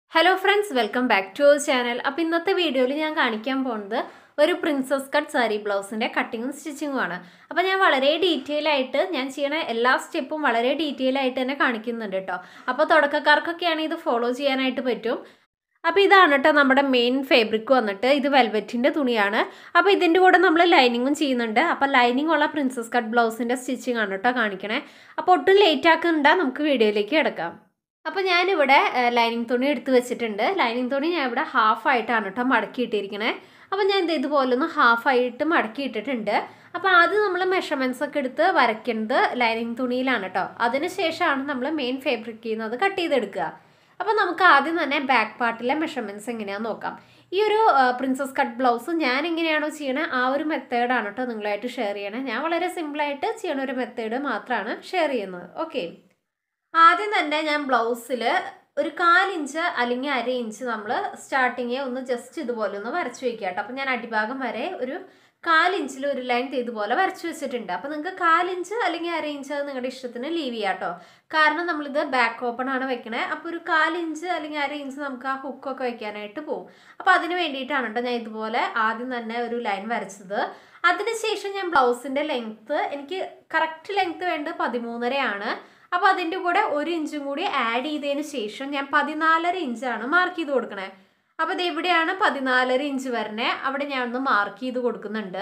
hello friends welcome back to our channel അപ്പോൾ ഇന്നത്തെ വീഡിയോയിൽ ഞാൻ കാണിക്കാൻ പോകുന്നത് ഒരു പ്രിൻസസ് കട്ട് സാരി ബ്ലൗസിൻ്റെ കട്ടിങ്ങും സ്റ്റിച്ചിങ്ങും ആണ് അപ്പോൾ ഞാൻ വളരെ ഡീറ്റെയിൽ ആയിട്ട് ഞാൻ ചെയ്യണ എല്ലാ സ്റ്റെപ്പും വളരെ ഡീറ്റെയിൽ ആയിട്ട് തന്നെ കാണിക്കുന്നുണ്ട് കേട്ടോ അപ്പോൾ തുടക്കക്കാർക്കൊക്കെയാണ് ഇത് ഫോളോ ചെയ്യാനായിട്ട് പറ്റും അപ്പോൾ ഇതാണ് കേട്ടോ നമ്മുടെ മെയിൻ ഫേബ്രിക് വന്നിട്ട് ഇത് വെൽവെറ്റിൻ്റെ തുണിയാണ് അപ്പോൾ ഇതിൻ്റെ കൂടെ നമ്മൾ ലൈനിങ്ങും ചെയ്യുന്നുണ്ട് അപ്പോൾ ലൈനിങ് ഉള്ള പ്രിൻസസ് കട്ട് ബ്ലൗസിൻ്റെ സ്റ്റിച്ചിങ് ആണ് കേട്ടോ കാണിക്കണേ അപ്പോൾ ഒട്ടും ലേറ്റ് ആക്കുന്നുണ്ടാ നമുക്ക് വീഡിയോയിലേക്ക് കിടക്കാം അപ്പോൾ ഞാനിവിടെ ലൈനിങ് തുണി എടുത്ത് വെച്ചിട്ടുണ്ട് ലൈനിങ് തുണി ഞാൻ ഇവിടെ ഹാഫ് ആയിട്ടാണ് കേട്ടോ മടക്കി ഇട്ടിരിക്കണേ അപ്പോൾ ഞാൻ ഇത് ഇതുപോലെ ഒന്ന് ഹാഫ് ആയിട്ട് മടക്കി ഇട്ടിട്ടുണ്ട് അപ്പോൾ ആദ്യം നമ്മൾ മെഷർമെൻറ്റ്സ് ഒക്കെ എടുത്ത് വരയ്ക്കുന്നത് ലൈനിങ് തുണിയിലാണ് കേട്ടോ അതിന് ശേഷമാണ് നമ്മൾ മെയിൻ ഫേബ്രിക് ചെയ്യുന്നത് കട്ട് ചെയ്തെടുക്കുക അപ്പോൾ നമുക്ക് ആദ്യം തന്നെ ബാക്ക് പാർട്ടിലെ മെഷർമെൻറ്റ്സ് എങ്ങനെയാണെന്ന് നോക്കാം ഈ ഒരു പ്രിൻസസ് കട്ട് ബ്ലൗസ് ഞാൻ എങ്ങനെയാണോ ചെയ്യണേ ആ ഒരു മെത്തേഡാണ് കേട്ടോ നിങ്ങളായിട്ട് ഷെയർ ചെയ്യണേ ഞാൻ വളരെ സിമ്പിളായിട്ട് ചെയ്യണ ഒരു മെത്തേഡ് മാത്രമാണ് ഷെയർ ചെയ്യുന്നത് ഓക്കെ ആദ്യം തന്നെ ഞാൻ ബ്ലൗസിൽ ഒരു കാലിഞ്ച് അല്ലെങ്കിൽ അര ഇഞ്ച് നമ്മൾ സ്റ്റാർട്ടിങ് ഒന്ന് ജസ്റ്റ് ഇതുപോലെ ഒന്ന് വരച്ചു വെക്കുക കേട്ടോ അപ്പോൾ ഞാൻ അടിഭാഗം വരെ ഒരു കാലിഞ്ചിൽ ഒരു ലൈൻ ഇതുപോലെ വരച്ചു വെച്ചിട്ടുണ്ട് അപ്പോൾ നിങ്ങൾക്ക് കാലിഞ്ച് അല്ലെങ്കിൽ അര ഇഞ്ച് അത് നിങ്ങളുടെ ഇഷ്ടത്തിന് ലീവ് ചെയ്യാം കേട്ടോ കാരണം നമ്മളിത് ബാക്ക് ഓപ്പൺ ആണ് വെക്കണേ അപ്പോൾ ഒരു കാലിഞ്ച് അല്ലെങ്കിൽ അര ഇഞ്ച് നമുക്ക് ആ ഹുക്കൊക്കെ വെക്കാനായിട്ട് പോകും അപ്പോൾ അതിന് വേണ്ടിയിട്ടാണ് കേട്ടോ ഞാൻ ഇതുപോലെ ആദ്യം തന്നെ ഒരു ലൈൻ വരച്ചത് അതിനുശേഷം ഞാൻ ബ്ലൗസിൻ്റെ ലെങ്ത്ത് എനിക്ക് കറക്റ്റ് ലെങ്ത്ത് വേണ്ടത് പതിമൂന്നരയാണ് അപ്പോൾ അതിൻ്റെ കൂടെ ഒരു ഇഞ്ചും കൂടി ആഡ് ചെയ്തതിന് ശേഷം ഞാൻ പതിനാലര ഇഞ്ചാണ് മാർക്ക് ചെയ്ത് കൊടുക്കണേ അപ്പോൾ ഇത് എവിടെയാണ് പതിനാലര ഇഞ്ച് വരണേ അവിടെ ഞാൻ ഒന്ന് മാർക്ക് ചെയ്ത് കൊടുക്കുന്നുണ്ട്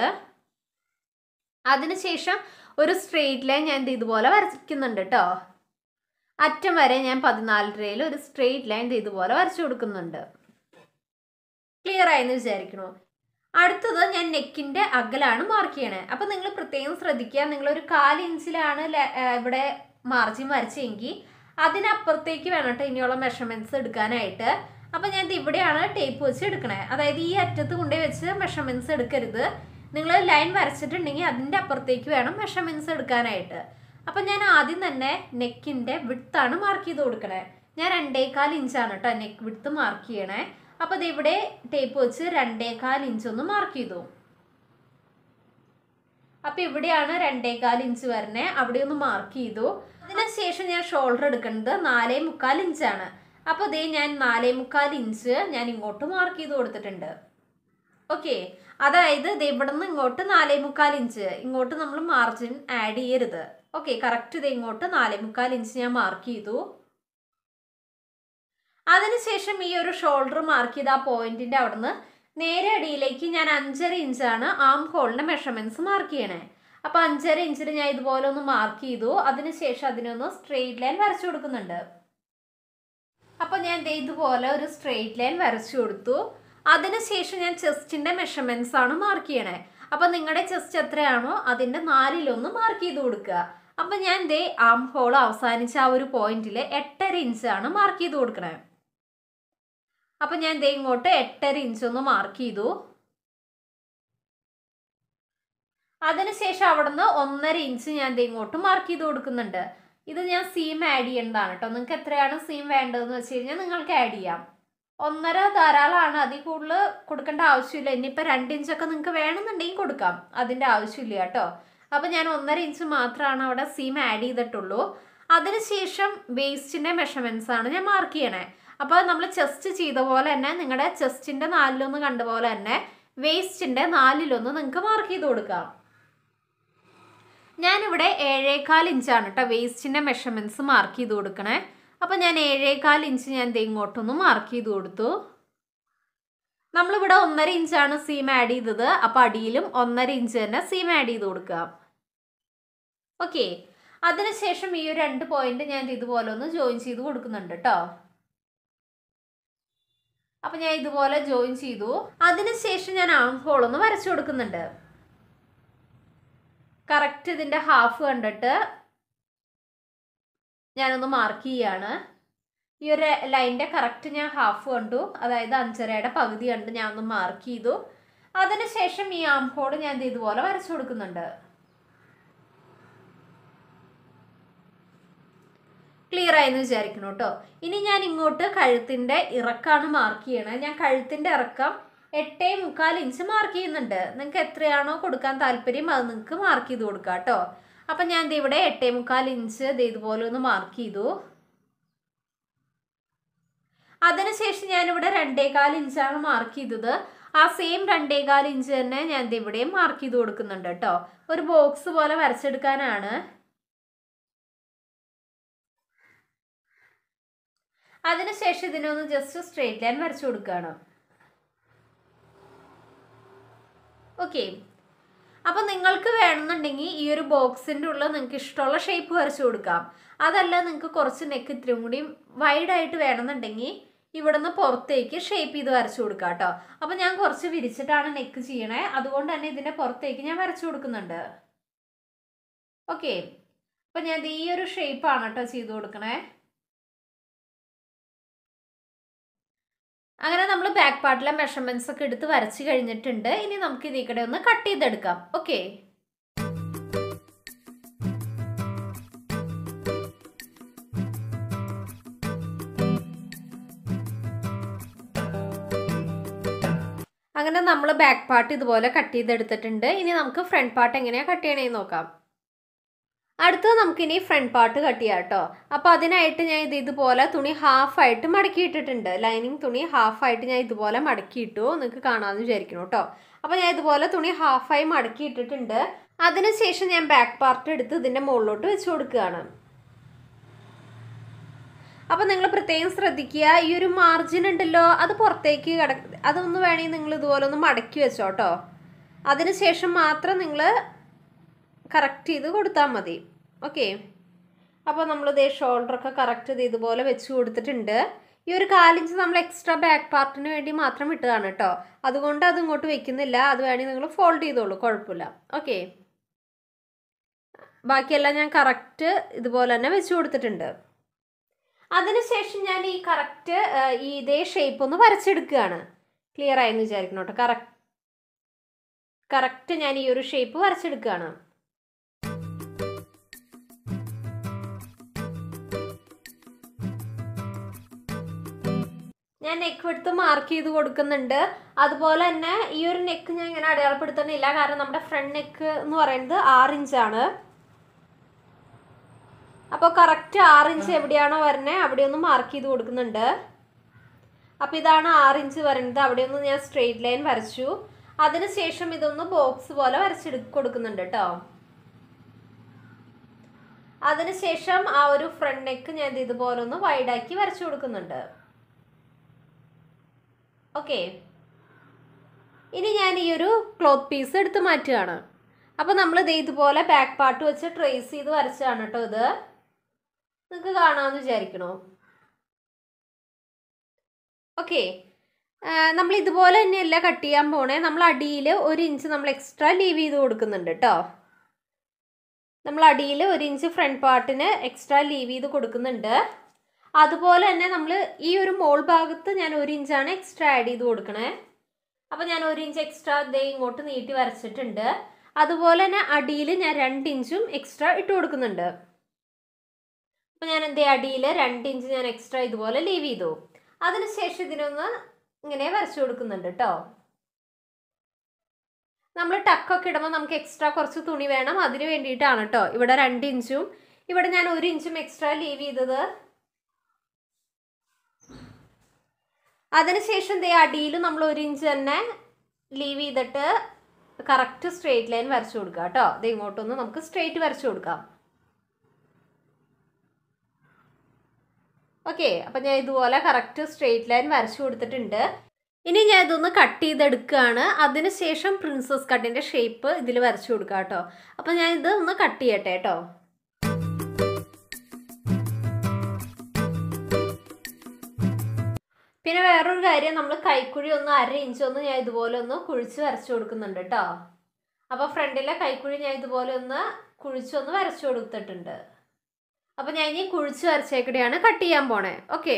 അതിനുശേഷം ഒരു സ്ട്രെയിറ്റ് ലൈൻ ഞാൻ ഇതുപോലെ വരയ്ക്കുന്നുണ്ട് കേട്ടോ അറ്റം വരെ ഞാൻ പതിനാലരയിൽ ഒരു സ്ട്രെയിറ്റ് ലൈൻ ഇതുപോലെ വരച്ചു കൊടുക്കുന്നുണ്ട് ക്ലിയർ ആയെന്ന് വിചാരിക്കണു അടുത്തത് ഞാൻ നെക്കിൻ്റെ അകലാണ് മാർക്ക് ചെയ്യണേ അപ്പം നിങ്ങൾ പ്രത്യേകം ശ്രദ്ധിക്കുക നിങ്ങളൊരു കാലിഞ്ചിലാണ് ഇവിടെ മാർജിൻ വരച്ചെങ്കിൽ അതിനപ്പുറത്തേക്ക് വേണം കേട്ടോ ഇനിയുള്ള മെഷർമെൻറ്റ്സ് എടുക്കാനായിട്ട് അപ്പം ഞാൻ ഇവിടെയാണ് ടേപ്പ് വെച്ച് എടുക്കണേ അതായത് ഈ അറ്റത്ത് കൊണ്ടുപോയി വെച്ച് മെഷർമെൻറ്റ്സ് എടുക്കരുത് നിങ്ങൾ ലൈൻ വരച്ചിട്ടുണ്ടെങ്കിൽ അതിൻ്റെ അപ്പുറത്തേക്ക് വേണം മെഷർമെൻറ്റ്സ് എടുക്കാനായിട്ട് അപ്പം ഞാൻ ആദ്യം തന്നെ നെക്കിൻ്റെ വിട്താണ് മാർക്ക് ചെയ്ത് കൊടുക്കണേ ഞാൻ രണ്ടേകാൽ ഇഞ്ചാണ് കേട്ടോ നെക്ക് വിട്ത്ത് മാർക്ക് ചെയ്യണേ അപ്പോൾ ഇത് ഇവിടെ ടേപ്പ് വെച്ച് രണ്ടേകാൽ ഇഞ്ച് ഒന്ന് മാർക്ക് ചെയ്തു അപ്പൊ ഇവിടെയാണ് രണ്ടേകാൽ ഇഞ്ച് വരണേ അവിടെ ഒന്ന് മാർക്ക് ചെയ്തു അതിനുശേഷം ഞാൻ ഷോൾഡർ എടുക്കുന്നത് നാലേ മുക്കാൽ ഇഞ്ചാണ് അപ്പോൾ ഇതേ ഞാൻ നാലേ മുക്കാൽ ഇഞ്ച് ഞാൻ ഇങ്ങോട്ട് മാർക്ക് ചെയ്ത് കൊടുത്തിട്ടുണ്ട് ഓക്കെ അതായത് ഇത് ഇവിടെ നിന്ന് ഇങ്ങോട്ട് നാലേ മുക്കാൽ ഇഞ്ച് ഇങ്ങോട്ട് നമ്മൾ മാർജിൻ ആഡ് ചെയ്യരുത് ഓക്കെ കറക്റ്റ് ഇത് ഇങ്ങോട്ട് നാലേ മുക്കാൽ ഇഞ്ച് ഞാൻ മാർക്ക് ചെയ്തു അതിനുശേഷം ഈ ഒരു ഷോൾഡർ മാർക്ക് ചെയ്ത ആ പോയിന്റിന്റെ അവിടുന്ന് നേരെ അടിയിലേക്ക് ഞാൻ അഞ്ചര ഇഞ്ചാണ് ആം ഹോളിന്റെ മെഷർമെന്റ്സ് മാർക്ക് ചെയ്യണേ അപ്പൊ അഞ്ചര ഇഞ്ചിൽ ഞാൻ ഇതുപോലെ ഒന്ന് മാർക്ക് ചെയ്തു അതിനുശേഷം അതിനൊന്ന് സ്ട്രെയിറ്റ് ലൈൻ വരച്ചു കൊടുക്കുന്നുണ്ട് അപ്പൊ ഞാൻ ഇതുപോലെ ഒരു സ്ട്രെയിറ്റ് ലൈൻ വരച്ചു കൊടുത്തു അതിനുശേഷം ഞാൻ ചെസ്റ്റിന്റെ മെഷർമെന്റ്സ് ആണ് മാർക്ക് ചെയ്യണേ അപ്പൊ നിങ്ങളുടെ ചെസ്റ്റ് എത്രയാണോ അതിന്റെ നാലിലൊന്ന് മാർക്ക് ചെയ്ത് കൊടുക്കുക അപ്പൊ ഞാൻ ദേ ആം ഹോൾ അവസാനിച്ച ആ ഒരു പോയിന്റിൽ എട്ടര ഇഞ്ചാണ് മാർക്ക് ചെയ്ത് കൊടുക്കണേ അപ്പം ഞാൻ ദേ ഇങ്ങോട്ട് എട്ടര ഇഞ്ച് ഒന്ന് മാർക്ക് ചെയ്തു അതിനുശേഷം അവിടുന്ന് ഒന്നര ഇഞ്ച് ഞാൻ ദേ ഇങ്ങോട്ട് മാർക്ക് ചെയ്ത് കൊടുക്കുന്നുണ്ട് ഇത് ഞാൻ സീം ആഡ് ചെയ്യേണ്ടതാണ് കേട്ടോ നിങ്ങൾക്ക് എത്രയാണ് സീം വേണ്ടതെന്ന് വെച്ച് കഴിഞ്ഞാൽ നിങ്ങൾക്ക് ആഡ് ചെയ്യാം ഒന്നര ധാരാളമാണ് അതിൽ കൂടുതൽ കൊടുക്കേണ്ട ആവശ്യമില്ല ഇനിയിപ്പോൾ രണ്ട് ഇഞ്ചൊക്കെ നിങ്ങൾക്ക് വേണമെന്നുണ്ടെങ്കിൽ കൊടുക്കാം അതിൻ്റെ ആവശ്യമില്ല കേട്ടോ അപ്പോൾ ഞാൻ ഒന്നര ഇഞ്ച് മാത്രമാണ് അവിടെ സീം ആഡ് ചെയ്തിട്ടുള്ളൂ അതിനുശേഷം വേസ്റ്റിൻ്റെ മെഷർമെൻറ്റ്സ് ആണ് ഞാൻ മാർക്ക് ചെയ്യണേ അപ്പോൾ നമ്മൾ ചെസ്റ്റ് ചെയ്ത പോലെ തന്നെ നിങ്ങളുടെ ചെസ്റ്റിൻ്റെ നാലിലൊന്ന് കണ്ട പോലെ തന്നെ വേസ്റ്റിൻ്റെ നാലിലൊന്ന് നിങ്ങൾക്ക് മാർക്ക് ചെയ്ത് കൊടുക്കാം ഞാനിവിടെ ഏഴേകാൽ ഇഞ്ചാണ് കേട്ടോ വേസ്റ്റിൻ്റെ മെഷർമെൻറ്റ്സ് മാർക്ക് ചെയ്ത് കൊടുക്കണേ അപ്പോൾ ഞാൻ ഏഴേകാൽ ഇഞ്ച് ഞാൻ ഇങ്ങോട്ടൊന്ന് മാർക്ക് ചെയ്ത് കൊടുത്തു നമ്മളിവിടെ ഒന്നര ഇഞ്ചാണ് സീം ആഡ് ചെയ്തത് അപ്പോൾ അടിയിലും ഒന്നര ഇഞ്ച് തന്നെ സീം ആഡ് ചെയ്ത് കൊടുക്കുക ഓക്കെ അതിനുശേഷം ഈ ഒരു രണ്ട് പോയിന്റ് ഞാൻ ഇതുപോലെ ഒന്ന് ജോയിൻ ചെയ്ത് കൊടുക്കുന്നുണ്ട് കേട്ടോ അപ്പൊ ഞാൻ ഇതുപോലെ ജോയിൻ ചെയ്തു അതിനുശേഷം ഞാൻ ആം ഹോൾ ഒന്ന് വരച്ചു കൊടുക്കുന്നുണ്ട് കറക്റ്റ് ഇതിന്റെ ഹാഫ് കണ്ടിട്ട് ഞാനൊന്ന് മാർക്ക് ചെയ്യാണ് ഈ ഒരു ലൈനിന്റെ കറക്റ്റ് ഞാൻ ഹാഫ് കണ്ടു അതായത് അഞ്ചരയുടെ പകുതി കണ്ട് ഞാൻ ഒന്ന് മാർക്ക് ചെയ്തു അതിനുശേഷം ഈ ആം ഹോൾ ഞാൻ ഇതുപോലെ വരച്ചു കൊടുക്കുന്നുണ്ട് ക്ലിയർ ആയെന്ന് വിചാരിക്കണം കേട്ടോ ഇനി ഞാൻ ഇങ്ങോട്ട് കഴുത്തിൻ്റെ ഇറക്കാണ് മാർക്ക് ചെയ്യണത് ഞാൻ കഴുത്തിൻ്റെ ഇറക്കം എട്ടേ മുക്കാൽ ഇഞ്ച് മാർക്ക് ചെയ്യുന്നുണ്ട് നിങ്ങൾക്ക് എത്രയാണോ കൊടുക്കാൻ താല്പര്യം അത് നിങ്ങൾക്ക് മാർക്ക് ചെയ്ത് കൊടുക്കാം കേട്ടോ അപ്പം ഞാൻ ഇവിടെ എട്ടേ മുക്കാൽ ഇഞ്ച് ഇതുപോലെ ഒന്ന് മാർക്ക് ചെയ്തു അതിനുശേഷം ഞാനിവിടെ രണ്ടേകാൽ ഇഞ്ചാണ് മാർക്ക് ചെയ്തത് ആ സെയിം രണ്ടേകാൽ ഇഞ്ച് തന്നെ ഞാൻ ദേ ഇവിടെയും മാർക്ക് ചെയ്ത് കൊടുക്കുന്നുണ്ട് കേട്ടോ ഒരു ബോക്സ് പോലെ വരച്ചെടുക്കാനാണ് അതിനുശേഷം ഇതിനൊന്ന് ജസ്റ്റ് സ്ട്രെയിറ്റ് ലൈൻ വരച്ചു കൊടുക്കുകയാണ് ഓക്കെ അപ്പോൾ നിങ്ങൾക്ക് വേണമെന്നുണ്ടെങ്കിൽ ഈ ഒരു ബോക്സിൻ്റെ ഉള്ളിൽ നിങ്ങൾക്ക് ഇഷ്ടമുള്ള ഷേപ്പ് വരച്ചു കൊടുക്കാം അതല്ല നിങ്ങൾക്ക് കുറച്ച് നെക്ക് ഇത്തിരി കൂടി വൈഡായിട്ട് വേണമെന്നുണ്ടെങ്കിൽ ഇവിടുന്ന് പുറത്തേക്ക് ഷേപ്പ് ചെയ്ത് വരച്ചു കൊടുക്കാം കേട്ടോ അപ്പോൾ ഞാൻ കുറച്ച് വിരിച്ചിട്ടാണ് നെക്ക് ചെയ്യണേ അതുകൊണ്ട് തന്നെ ഇതിൻ്റെ പുറത്തേക്ക് ഞാൻ വരച്ചു കൊടുക്കുന്നുണ്ട് ഓക്കെ അപ്പോൾ ഞാൻ ഈ ഒരു ഷേപ്പാണ് കേട്ടോ ചെയ്ത് കൊടുക്കണേ അങ്ങനെ നമ്മൾ ബാക്ക് പാർട്ടിലെ മെഷർമെന്റ്സ് ഒക്കെ എടുത്ത് വരച്ച് കഴിഞ്ഞിട്ടുണ്ട് ഇനി നമുക്ക് ഇതിൽ കൂടെ ഒന്ന് കട്ട് ചെയ്തെടുക്കാം ഓക്കെ അങ്ങനെ നമ്മൾ ബാക്ക് പാർട്ട് ഇതുപോലെ കട്ട് ചെയ്തെടുത്തിട്ടുണ്ട് ഇനി നമുക്ക് ഫ്രണ്ട് പാർട്ട് എങ്ങനെയാണ് കട്ട് ചെയ്യണേന്ന് നോക്കാം അടുത്തത് നമുക്കിനി ഫ്രണ്ട് പാർട്ട് കട്ട് ചെയ്യാം കേട്ടോ അപ്പോൾ അതിനായിട്ട് ഞാൻ ഇത് ഇതുപോലെ തുണി ഹാഫായിട്ട് മടക്കിയിട്ടിട്ടുണ്ട് ലൈനിങ് തുണി ഹാഫായിട്ട് ഞാൻ ഇതുപോലെ മടക്കിയിട്ടു നിങ്ങൾക്ക് കാണാമെന്ന് വിചാരിക്കണം കേട്ടോ അപ്പോൾ ഞാൻ ഇതുപോലെ തുണി ഹാഫായി മടക്കിയിട്ടിട്ടുണ്ട് അതിനുശേഷം ഞാൻ ബാക്ക് പാർട്ട് എടുത്ത് ഇതിൻ്റെ മുകളിലോട്ട് വെച്ച് കൊടുക്കുകയാണ് അപ്പോൾ നിങ്ങൾ പ്രത്യേകം ശ്രദ്ധിക്കുക ഈ ഒരു മാർജിൻ ഉണ്ടല്ലോ അത് പുറത്തേക്ക് കിട അതൊന്ന് വേണമെങ്കിൽ നിങ്ങൾ ഇതുപോലെ ഒന്ന് മടക്കി വെച്ചോ കേട്ടോ അതിനുശേഷം മാത്രം നിങ്ങൾ കറക്റ്റ് ചെയ്ത് കൊടുത്താൽ മതി ഓക്കെ അപ്പോൾ നമ്മൾ ഇതേ ഷോൾഡറൊക്കെ കറക്റ്റ് ചെയ്ത് ഇതുപോലെ വെച്ച് കൊടുത്തിട്ടുണ്ട് ഈ ഒരു കാലിഞ്ച് നമ്മൾ എക്സ്ട്രാ ബാക്ക് പാർട്ടിന് വേണ്ടി മാത്രം ഇട്ടതാണ് കേട്ടോ അതുകൊണ്ട് അത് ഇങ്ങോട്ട് വെക്കുന്നില്ല അത് വേണമെങ്കിൽ നിങ്ങൾ ഫോൾഡ് ചെയ്തോളൂ കുഴപ്പമില്ല ഓക്കെ ബാക്കിയെല്ലാം ഞാൻ കറക്റ്റ് ഇതുപോലെ തന്നെ വെച്ച് കൊടുത്തിട്ടുണ്ട് അതിനുശേഷം ഞാൻ ഈ കറക്റ്റ് ഈ ഇതേ ഷേപ്പ് ഒന്ന് വരച്ചെടുക്കുകയാണ് ക്ലിയർ ആയെന്ന് വിചാരിക്കണം കേട്ടോ കറക്റ്റ് കറക്റ്റ് ഞാൻ ഈ ഒരു ഷേപ്പ് വരച്ചെടുക്കുകയാണ് ഞാൻ നെക്ക് എടുത്ത് മാർക്ക് ചെയ്ത് കൊടുക്കുന്നുണ്ട് അതുപോലെ തന്നെ ഈ ഒരു നെക്ക് ഞാൻ ഇങ്ങനെ അടയാളപ്പെടുത്തുന്നില്ല കാരണം നമ്മുടെ ഫ്രണ്ട് നെക്ക് എന്ന് പറയുന്നത് ആറ് ഇഞ്ചാണ് അപ്പോൾ കറക്റ്റ് ആറ് ഇഞ്ച് എവിടെയാണോ വരുന്നത് അവിടെ ഒന്ന് മാർക്ക് ചെയ്ത് കൊടുക്കുന്നുണ്ട് അപ്പോൾ ഇതാണ് ആറ് ഇഞ്ച് വരുന്നത് അവിടെ ഒന്ന് ഞാൻ സ്ട്രെയിറ്റ് ലൈൻ വരച്ചു അതിനുശേഷം ഇതൊന്ന് ബോക്സ് പോലെ വരച്ചെടു കൊടുക്കുന്നുണ്ട് കേട്ടോ അതിനുശേഷം ആ ഒരു ഫ്രണ്ട് നെക്ക് ഞാൻ ഇത് ഇതുപോലെ ഒന്ന് വൈഡാക്കി വരച്ചു കൊടുക്കുന്നുണ്ട് ഓക്കെ ഇനി ഞാൻ ഈ ഒരു ക്ലോത്ത് പീസ് എടുത്ത് മാറ്റുകയാണ് അപ്പോൾ നമ്മൾ ഇത് ഇതുപോലെ ബാക്ക് പാർട്ട് വെച്ച് ട്രേസ് ചെയ്ത് വരച്ചതാണ് കേട്ടോ ഇത് നിങ്ങൾക്ക് കാണാമെന്ന് വിചാരിക്കണോ ഓക്കെ നമ്മൾ ഇതുപോലെ തന്നെയല്ല കട്ട് ചെയ്യാൻ പോണേ നമ്മൾ അടിയിൽ ഒരു ഇഞ്ച് നമ്മൾ എക്സ്ട്രാ ലീവ് ചെയ്ത് കൊടുക്കുന്നുണ്ട് കേട്ടോ നമ്മൾ അടിയിൽ ഒരു ഇഞ്ച് ഫ്രണ്ട് പാർട്ടിന് എക്സ്ട്രാ ലീവ് ചെയ്ത് കൊടുക്കുന്നുണ്ട് അതുപോലെ തന്നെ നമ്മൾ ഈ ഒരു മോൾ ഭാഗത്ത് ഞാൻ ഒരു ഇഞ്ചാണ് എക്സ്ട്രാ ആഡ് ചെയ്ത് കൊടുക്കണേ അപ്പോൾ ഞാൻ ഒരു ഇഞ്ച് എക്സ്ട്രാ ദേ ഇങ്ങോട്ട് നീട്ടി വരച്ചിട്ടുണ്ട് അതുപോലെ തന്നെ അടിയിൽ ഞാൻ രണ്ട് ഇഞ്ചും എക്സ്ട്രാ ഇട്ട് കൊടുക്കുന്നുണ്ട് അപ്പോൾ ഞാൻ എന്തേ അടിയിൽ രണ്ട് ഇഞ്ച് ഞാൻ എക്സ്ട്രാ ഇതുപോലെ ലീവ് ചെയ്തു അതിനുശേഷം ഇതിനൊന്ന് ഇങ്ങനെ വരച്ചു കൊടുക്കുന്നുണ്ട് കേട്ടോ നമ്മൾ ടക്കൊക്കെ ഇടുമ്പോൾ നമുക്ക് എക്സ്ട്രാ കുറച്ച് തുണി വേണം അതിന് വേണ്ടിയിട്ടാണ് കേട്ടോ ഇവിടെ രണ്ട് ഇഞ്ചും ഇവിടെ ഞാൻ ഒരു ഇഞ്ചും എക്സ്ട്രാ ലീവ് ചെയ്തത് അതിനുശേഷം ദേ അടിയിൽ നമ്മൾ ഒരു ഇഞ്ച് തന്നെ ലീവ് ചെയ്തിട്ട് കറക്റ്റ് സ്ട്രെയിറ്റ് ലൈൻ വരച്ചു കൊടുക്കുക കേട്ടോ ഇത് ഇങ്ങോട്ടൊന്ന് നമുക്ക് സ്ട്രെയിറ്റ് വരച്ചു കൊടുക്കാം ഓക്കെ അപ്പം ഞാൻ ഇതുപോലെ കറക്റ്റ് സ്ട്രെയിറ്റ് ലൈൻ വരച്ചു കൊടുത്തിട്ടുണ്ട് ഇനി ഞാൻ ഇതൊന്ന് കട്ട് ചെയ്തെടുക്കുകയാണ് അതിനുശേഷം പ്രിൻസസ് കട്ടിൻ്റെ ഷേപ്പ് ഇതിൽ വരച്ചു കൊടുക്കാം കേട്ടോ അപ്പം ഞാൻ ഇത് ഒന്ന് കട്ട് ചെയ്യട്ടെ കേട്ടോ പിന്നെ വേറൊരു കാര്യം നമ്മൾ കൈക്കുഴി ഒന്ന് അര ഇഞ്ച് ഒന്ന് ഞാൻ ഇതുപോലെ ഒന്ന് കുഴിച്ച് വരച്ചു കൊടുക്കുന്നുണ്ട് കേട്ടോ അപ്പോൾ ഫ്രണ്ടിലെ കൈക്കുഴി ഞാൻ ഇതുപോലെ ഒന്ന് കുഴിച്ചൊന്ന് വരച്ചു കൊടുത്തിട്ടുണ്ട് അപ്പോൾ ഞാൻ ഇനി കുഴിച്ച് വരച്ചേക്കടെയാണ് കട്ട് ചെയ്യാൻ പോണേ ഓക്കെ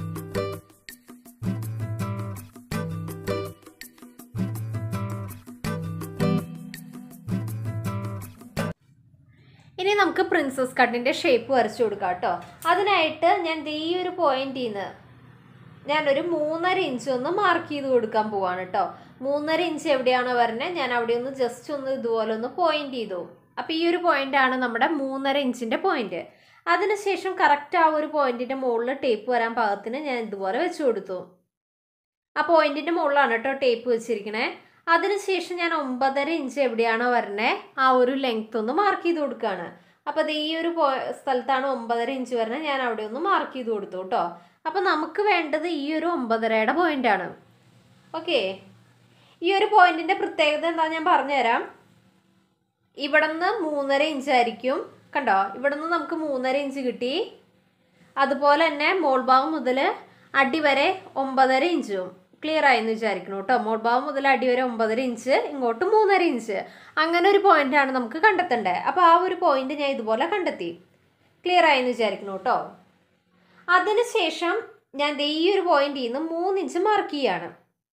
ഇനി നമുക്ക് പ്രിൻസസ് കട്ടിൻ്റെ ഷേപ്പ് വരച്ചു കൊടുക്കാം കേട്ടോ അതിനായിട്ട് ഞാൻ ദേ ഈ ഒരു പോയിന്റിൽ നിന്ന് ഞാനൊരു മൂന്നര ഇഞ്ച് ഒന്ന് മാർക്ക് ചെയ്ത് കൊടുക്കാൻ പോവാണ് കേട്ടോ മൂന്നര ഇഞ്ച് എവിടെയാണോ വരുന്നത് ഞാൻ അവിടെ ഒന്ന് ജസ്റ്റ് ഒന്ന് ഇതുപോലെ ഒന്ന് പോയിന്റ് ചെയ്തു അപ്പോൾ ഈ ഒരു പോയിന്റ് ആണ് നമ്മുടെ മൂന്നര ഇഞ്ചിൻ്റെ പോയിന്റ് അതിനുശേഷം കറക്റ്റ് ആ ഒരു പോയിന്റിൻ്റെ മുകളിൽ ടേപ്പ് വരാൻ പാകത്തിന് ഞാൻ ഇതുപോലെ വെച്ച് കൊടുത്തു ആ പോയിന്റിൻ്റെ മുകളിലാണ് കേട്ടോ ടേപ്പ് വെച്ചിരിക്കണേ അതിനുശേഷം ഞാൻ ഒമ്പതര ഇഞ്ച് എവിടെയാണോ വരണേ ആ ഒരു ലെങ്ത് ഒന്ന് മാർക്ക് ചെയ്ത് കൊടുക്കുകയാണ് അപ്പോൾ അത് ഈ ഒരു പോ സ്ഥലത്താണ് ഒമ്പതര ഇഞ്ച് വരണേ ഞാൻ അവിടെ ഒന്ന് മാർക്ക് ചെയ്ത് കൊടുത്തു കേട്ടോ അപ്പോൾ നമുക്ക് വേണ്ടത് ഈ ഒരു ഒമ്പതരയുടെ പോയിന്റാണ് ഓക്കെ ഈ ഒരു പോയിന്റിൻ്റെ പ്രത്യേകത എന്താ ഞാൻ പറഞ്ഞുതരാം ഇവിടെ നിന്ന് മൂന്നര ഇഞ്ച് ആയിരിക്കും കണ്ടോ ഇവിടെ നിന്ന് നമുക്ക് മൂന്നര ഇഞ്ച് കിട്ടി അതുപോലെ തന്നെ മോൾ ഭാഗം മുതൽ അടി വരെ ഒമ്പതര ഇഞ്ചും ക്ലിയർ ആയെന്ന് വിചാരിക്കണം കേട്ടോ മോൾ ഭാഗം മുതൽ അടി വരെ ഒമ്പതര ഇഞ്ച് ഇങ്ങോട്ട് മൂന്നര ഇഞ്ച് അങ്ങനെ ഒരു പോയിന്റാണ് നമുക്ക് കണ്ടെത്തേണ്ടത് അപ്പോൾ ആ ഒരു പോയിന്റ് ഞാൻ ഇതുപോലെ കണ്ടെത്തി ക്ലിയർ ആയെന്ന് വിചാരിക്കണം കേട്ടോ അതിനുശേഷം ഞാൻ ദേ ഈ ഒരു പോയിന്റിൽ നിന്ന് മൂന്ന് ഇഞ്ച് മാർക്ക് ചെയ്യാണ്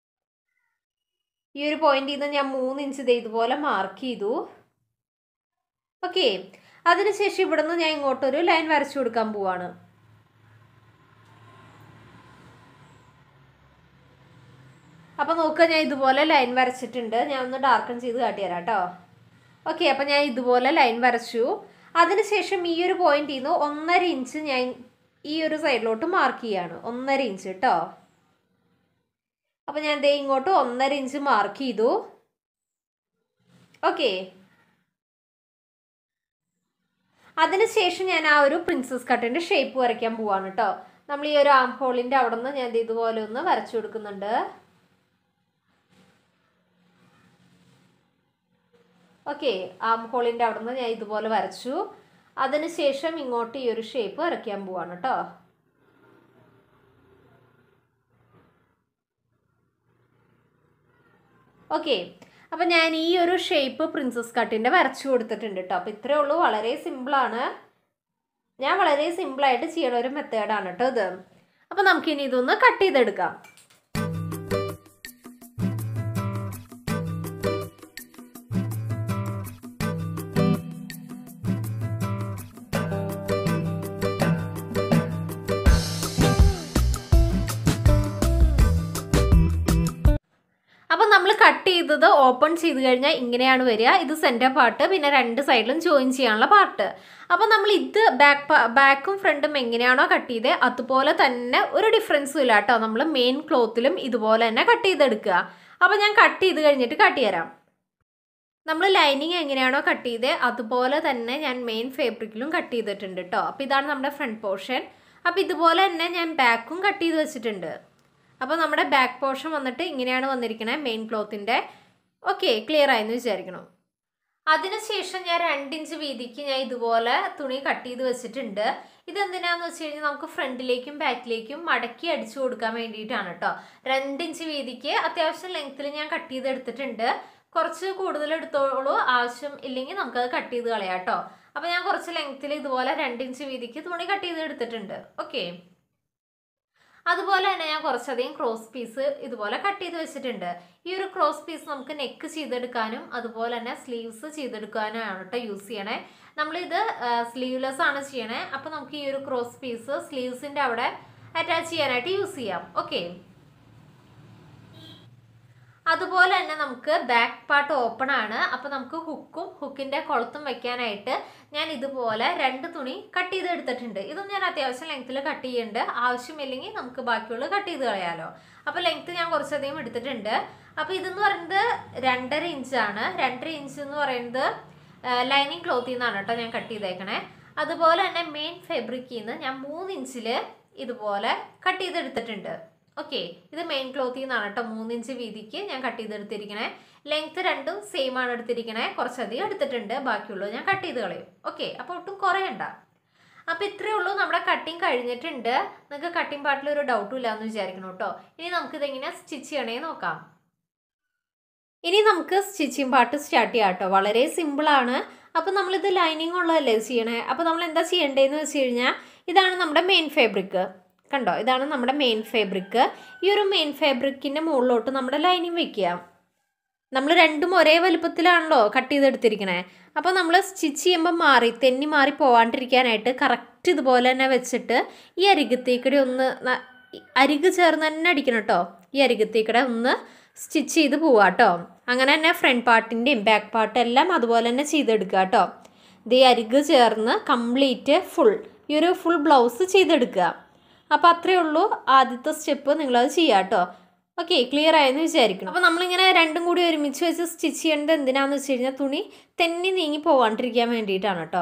ഈ ഒരു പോയിന്റിൽ നിന്ന് ഞാൻ മൂന്ന് ഇഞ്ച് ദേ ഇതുപോലെ മാർക്ക് ചെയ്തു ഓക്കെ അതിനുശേഷം ഇവിടെ നിന്ന് ഞാൻ ഇങ്ങോട്ടൊരു ലൈൻ വരച്ചു കൊടുക്കാൻ പോവാണ് അപ്പോൾ നോക്കുക ഞാൻ ഇതുപോലെ ലൈൻ വരച്ചിട്ടുണ്ട് ഞാൻ ഒന്ന് ഡാർക്കൺ ചെയ്ത് കാട്ടിത്തരാം കേട്ടോ ഓക്കെ അപ്പോൾ ഞാൻ ഇതുപോലെ ലൈൻ വരച്ചു അതിനുശേഷം ഈ ഒരു പോയിന്റിൽ നിന്ന് ഒന്നര ഇഞ്ച് ഞാൻ ഈ ഒരു സൈഡിലോട്ട് മാർക്ക് ചെയ്യാണ് ഒന്നര ഇഞ്ച് കേട്ടോ അപ്പോൾ ഞാൻ ദേ ഇങ്ങോട്ട് ഒന്നര ഇഞ്ച് മാർക്ക് ചെയ്തു ഓക്കെ അതിനുശേഷം ഞാൻ ആ ഒരു പ്രിൻസസ് കട്ടിൻ്റെ ഷേപ്പ് വരയ്ക്കാൻ പോവാണ് കേട്ടോ നമ്മൾ ഈ ഒരു ആം ഹോളിൻ്റെ അവിടെ നിന്ന് ഞാൻ ഇതുപോലെ ഒന്ന് വരച്ചു കൊടുക്കുന്നുണ്ട് ഓക്കെ ആം ഹോളിൻ്റെ അവിടെ നിന്ന് ഞാൻ ഇതുപോലെ വരച്ചു അതിനുശേഷം ഇങ്ങോട്ട് ഈ ഒരു ഷേപ്പ് വരയ്ക്കാൻ പോവാണ് കേട്ടോ ഓക്കെ അപ്പം ഞാൻ ഈ ഒരു ഷേപ്പ് പ്രിൻസസ് കട്ടിൻ്റെ വരച്ചു കൊടുത്തിട്ടുണ്ട് കേട്ടോ അപ്പോൾ ഇത്രയേ ഉള്ളൂ വളരെ സിമ്പിളാണ് ഞാൻ വളരെ സിമ്പിളായിട്ട് ചെയ്യണ ഒരു മെത്തേഡാണ് കേട്ടോ ഇത് അപ്പോൾ നമുക്കിനി ഇതൊന്ന് കട്ട് ചെയ്തെടുക്കാം അപ്പം നമ്മൾ കട്ട് ചെയ്തത് ഓപ്പൺ ചെയ്ത് കഴിഞ്ഞാൽ ഇങ്ങനെയാണ് വരിക ഇത് സെൻറ്റർ പാർട്ട് പിന്നെ രണ്ട് സൈഡിലും ജോയിൻ ചെയ്യാനുള്ള പാർട്ട് അപ്പം നമ്മൾ ഇത് ബാക്ക് ബാക്കും ഫ്രണ്ടും എങ്ങനെയാണോ കട്ട് ചെയ്തത് അതുപോലെ തന്നെ ഒരു ഡിഫറൻസും ഇല്ല കേട്ടോ നമ്മൾ മെയിൻ ക്ലോത്തിലും ഇതുപോലെ തന്നെ കട്ട് ചെയ്തെടുക്കുക അപ്പം ഞാൻ കട്ട് ചെയ്ത് കഴിഞ്ഞിട്ട് കട്ട് തരാം നമ്മൾ ലൈനിങ് എങ്ങനെയാണോ കട്ട് ചെയ്തത് അതുപോലെ തന്നെ ഞാൻ മെയിൻ ഫേബ്രിക്കിലും കട്ട് ചെയ്തിട്ടുണ്ട് കേട്ടോ അപ്പോൾ ഇതാണ് നമ്മുടെ ഫ്രണ്ട് പോർഷൻ അപ്പോൾ ഇതുപോലെ തന്നെ ഞാൻ ബാക്കും കട്ട് ചെയ്ത് വെച്ചിട്ടുണ്ട് അപ്പോൾ നമ്മുടെ ബാക്ക് പോർഷൻ വന്നിട്ട് ഇങ്ങനെയാണ് വന്നിരിക്കുന്നത് മെയിൻ ക്ലോത്തിൻ്റെ ഓക്കെ ക്ലിയർ ആയെന്ന് വിചാരിക്കണം അതിനുശേഷം ഞാൻ രണ്ടിഞ്ച് വീതിക്ക് ഞാൻ ഇതുപോലെ തുണി കട്ട് ചെയ്ത് വെച്ചിട്ടുണ്ട് ഇതെന്തിനാന്ന് വെച്ച് കഴിഞ്ഞാൽ നമുക്ക് ഫ്രണ്ടിലേക്കും ബാക്കിലേക്കും മടക്കി അടിച്ചു കൊടുക്കാൻ വേണ്ടിയിട്ടാണ് കേട്ടോ രണ്ടിഞ്ച് വീതിക്ക് അത്യാവശ്യം ലെങ്ത്തിൽ ഞാൻ കട്ട് ചെയ്ത് എടുത്തിട്ടുണ്ട് കുറച്ച് കൂടുതൽ എടുത്തോളൂ ആവശ്യം ഇല്ലെങ്കിൽ നമുക്കത് കട്ട് ചെയ്ത് കളയാം കേട്ടോ അപ്പോൾ ഞാൻ കുറച്ച് ലെങ്ത്തിൽ ഇതുപോലെ രണ്ടിഞ്ച് വീതിക്ക് തുണി കട്ട് ചെയ്ത് എടുത്തിട്ടുണ്ട് ഓക്കെ അതുപോലെ തന്നെ ഞാൻ കുറച്ചധികം ക്രോസ് പീസ് ഇതുപോലെ കട്ട് ചെയ്ത് വെച്ചിട്ടുണ്ട് ഈ ഒരു ക്രോസ് പീസ് നമുക്ക് നെക്ക് ചെയ്തെടുക്കാനും അതുപോലെ തന്നെ സ്ലീവ്സ് ചെയ്തെടുക്കാനും ആണ് കേട്ടോ യൂസ് ചെയ്യണേ നമ്മളിത് സ്ലീവ്ലെസ് ആണ് ചെയ്യണേ അപ്പോൾ നമുക്ക് ഈ ഒരു ക്രോസ് പീസ് സ്ലീവ്സിൻ്റെ അവിടെ അറ്റാച്ച് ചെയ്യാനായിട്ട് യൂസ് ചെയ്യാം ഓക്കെ അതുപോലെ തന്നെ നമുക്ക് ബാക്ക് പാർട്ട് ഓപ്പൺ ആണ് അപ്പോൾ നമുക്ക് ഹുക്കും ഹുക്കിൻ്റെ കൊളുത്തും വെക്കാനായിട്ട് ഞാൻ ഇതുപോലെ രണ്ട് തുണി കട്ട് ചെയ്ത് എടുത്തിട്ടുണ്ട് ഇതും ഞാൻ അത്യാവശ്യം ലെങ്ത്തിൽ കട്ട് ചെയ്യുന്നുണ്ട് ആവശ്യമില്ലെങ്കിൽ നമുക്ക് ബാക്കിയുള്ള കട്ട് ചെയ്ത് കളയാലോ അപ്പോൾ ലെങ്ത്ത് ഞാൻ കുറച്ചധികം എടുത്തിട്ടുണ്ട് അപ്പോൾ ഇതെന്ന് പറയുന്നത് രണ്ടര ഇഞ്ചാണ് രണ്ടര ഇഞ്ച് എന്ന് പറയുന്നത് ലൈനിങ് ക്ലോത്തിൽ നിന്നാണ് കേട്ടോ ഞാൻ കട്ട് ചെയ്തേക്കണേ അതുപോലെ തന്നെ മെയിൻ ഫെബ്രിക്കിൽ നിന്ന് ഞാൻ മൂന്ന് ഇഞ്ചിൽ ഇതുപോലെ കട്ട് ചെയ്തെടുത്തിട്ടുണ്ട് ഓക്കെ ഇത് മെയിൻ ക്ലോത്തിൽ നിന്നാണ് കേട്ടോ മൂന്നിഞ്ച് വീതിക്ക് ഞാൻ കട്ട് ചെയ്തെടുത്തിരിക്കണേ ലെങ്ത് രണ്ടും സെയിം ആണ് എടുത്തിരിക്കണേ കുറച്ചധികം എടുത്തിട്ടുണ്ട് ബാക്കിയുള്ളത് ഞാൻ കട്ട് ചെയ്ത് കളയും ഓക്കെ അപ്പോൾ ഒട്ടും കുറയണ്ട അപ്പോൾ ഇത്രയേ ഉള്ളൂ നമ്മുടെ കട്ടിങ് കഴിഞ്ഞിട്ടുണ്ട് നിങ്ങൾക്ക് കട്ടിങ് പാർട്ടിൽ ഒരു ഡൗട്ടും ഇല്ല എന്ന് വിചാരിക്കണം കേട്ടോ ഇനി നമുക്കിതെങ്ങനെ സ്റ്റിച്ച് ചെയ്യണേ നോക്കാം ഇനി നമുക്ക് സ്റ്റിച്ചിങ് പാർട്ട് സ്റ്റാർട്ട് ചെയ്യാം കേട്ടോ വളരെ സിമ്പിളാണ് അപ്പോൾ നമ്മളിത് ലൈനിങ് ഉള്ളതല്ലേ ചെയ്യണേ അപ്പോൾ നമ്മൾ എന്താ ചെയ്യേണ്ടതെന്ന് വെച്ച് കഴിഞ്ഞാൽ ഇതാണ് നമ്മുടെ മെയിൻ ഫാബ്രിക് കണ്ടോ ഇതാണ് നമ്മുടെ മെയിൻ ഫാബ്രിക് ഈ ഒരു മെയിൻ ഫാബ്രിക്കിൻ്റെ മുകളിലോട്ട് നമ്മുടെ ലൈനിങ് വെക്കുക നമ്മൾ രണ്ടും ഒരേ വലുപ്പത്തിലാണല്ലോ കട്ട് ചെയ്തെടുത്തിരിക്കണേ അപ്പോൾ നമ്മൾ സ്റ്റിച്ച് ചെയ്യുമ്പോൾ മാറി തെന്നി മാറി പോവാണ്ടിരിക്കാനായിട്ട് കറക്റ്റ് ഇതുപോലെ തന്നെ വെച്ചിട്ട് ഈ അരികത്തേക്കൂടെ ഒന്ന് ന- അരിക് ചേർന്ന് തന്നെ അടിക്കണം കേട്ടോ ഈ അരികത്തേക്കൂടെ ഒന്ന് സ്റ്റിച്ച് ചെയ്ത് പോവാം കേട്ടോ അങ്ങനെ തന്നെ ഫ്രണ്ട് പാർട്ടിൻ്റെയും ബാക്ക് പാർട്ടും എല്ലാം അതുപോലെ തന്നെ ചെയ്തെടുക്കുക കേട്ടോ ഇത് ഈ അരിക് ചേർന്ന് കംപ്ലീറ്റ് ഫുൾ ഈ ഒരു ഫുൾ ബ്ലൗസ് ചെയ്തെടുക്കുക അപ്പോൾ അത്രയേ ഉള്ളൂ ആദ്യത്തെ സ്റ്റെപ്പ് നിങ്ങളത് ചെയ്യുക കേട്ടോ ഓക്കെ ക്ലിയർ ആയെന്ന് വിചാരിക്കണം അപ്പോൾ നമ്മളിങ്ങനെ രണ്ടും കൂടി ഒരുമിച്ച് വെച്ച് സ്റ്റിച്ച് ചെയ്യേണ്ടത് എന്തിനാന്ന് വെച്ച് കഴിഞ്ഞാൽ തുണി തെന്നി നീങ്ങി പോകാണ്ടിരിക്കാൻ വേണ്ടിയിട്ടാണ് കേട്ടോ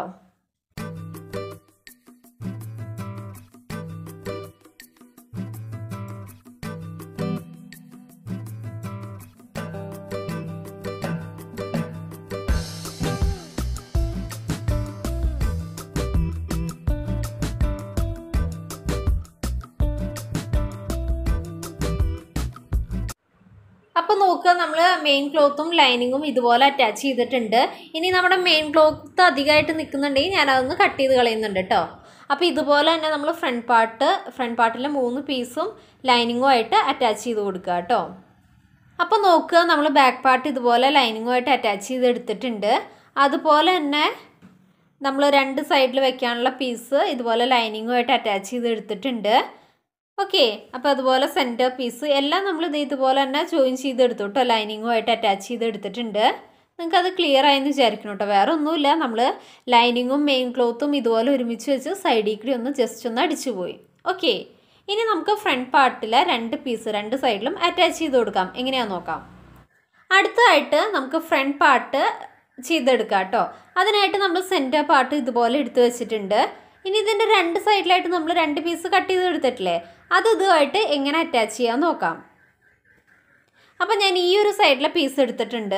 അപ്പോൾ നോക്കുക നമ്മൾ മെയിൻ ക്ലോത്തും ലൈനിങ്ങും ഇതുപോലെ അറ്റാച്ച് ചെയ്തിട്ടുണ്ട് ഇനി നമ്മുടെ മെയിൻ ക്ലോത്ത് അധികമായിട്ട് നിൽക്കുന്നുണ്ടെങ്കിൽ ഞാനതൊന്ന് കട്ട് ചെയ്ത് കളയുന്നുണ്ട് കേട്ടോ അപ്പോൾ ഇതുപോലെ തന്നെ നമ്മൾ ഫ്രണ്ട് പാർട്ട് ഫ്രണ്ട് പാർട്ടിലെ മൂന്ന് പീസും ലൈനിങ്ങും ആയിട്ട് അറ്റാച്ച് ചെയ്ത് കൊടുക്കുക കേട്ടോ അപ്പോൾ നോക്കുക നമ്മൾ ബാക്ക് പാർട്ട് ഇതുപോലെ ലൈനിങ്ങുമായിട്ട് അറ്റാച്ച് ചെയ്ത് എടുത്തിട്ടുണ്ട് അതുപോലെ തന്നെ നമ്മൾ രണ്ട് സൈഡിൽ വെക്കാനുള്ള പീസ് ഇതുപോലെ ലൈനിങ്ങുമായിട്ട് അറ്റാച്ച് ചെയ്ത് എടുത്തിട്ടുണ്ട് ഓക്കെ അപ്പോൾ അതുപോലെ സെൻറ്റർ പീസ് എല്ലാം നമ്മൾ ഇത് ഇതുപോലെ തന്നെ ജോയിൻ ചെയ്തെടുത്തു കേട്ടോ ലൈനിങ്ങുമായിട്ട് അറ്റാച്ച് ചെയ്ത് എടുത്തിട്ടുണ്ട് നിങ്ങൾക്ക് അത് ക്ലിയർ ആയെന്ന് വിചാരിക്കണം കേട്ടോ വേറെ ഒന്നുമില്ല നമ്മൾ ലൈനിങ്ങും മെയിൻ ക്ലോത്തും ഇതുപോലെ ഒരുമിച്ച് വെച്ച് സൈഡിൽ കൂടി ഒന്ന് ജസ്റ്റ് ഒന്ന് അടിച്ചു പോയി ഓക്കെ ഇനി നമുക്ക് ഫ്രണ്ട് പാർട്ടിലെ രണ്ട് പീസ് രണ്ട് സൈഡിലും അറ്റാച്ച് ചെയ്ത് കൊടുക്കാം എങ്ങനെയാണെന്ന് നോക്കാം അടുത്തതായിട്ട് നമുക്ക് ഫ്രണ്ട് പാർട്ട് ചെയ്തെടുക്കാം കേട്ടോ അതിനായിട്ട് നമ്മൾ സെൻറ്റർ പാർട്ട് ഇതുപോലെ എടുത്തു വെച്ചിട്ടുണ്ട് ഇനി ഇതിൻ്റെ രണ്ട് സൈഡിലായിട്ട് നമ്മൾ രണ്ട് പീസ് കട്ട് ചെയ്ത് എടുത്തിട്ടില്ലേ അത് ഇതുമായിട്ട് എങ്ങനെ അറ്റാച്ച് ചെയ്യാൻ നോക്കാം അപ്പം ഞാൻ ഈ ഒരു സൈഡിലെ പീസ് എടുത്തിട്ടുണ്ട്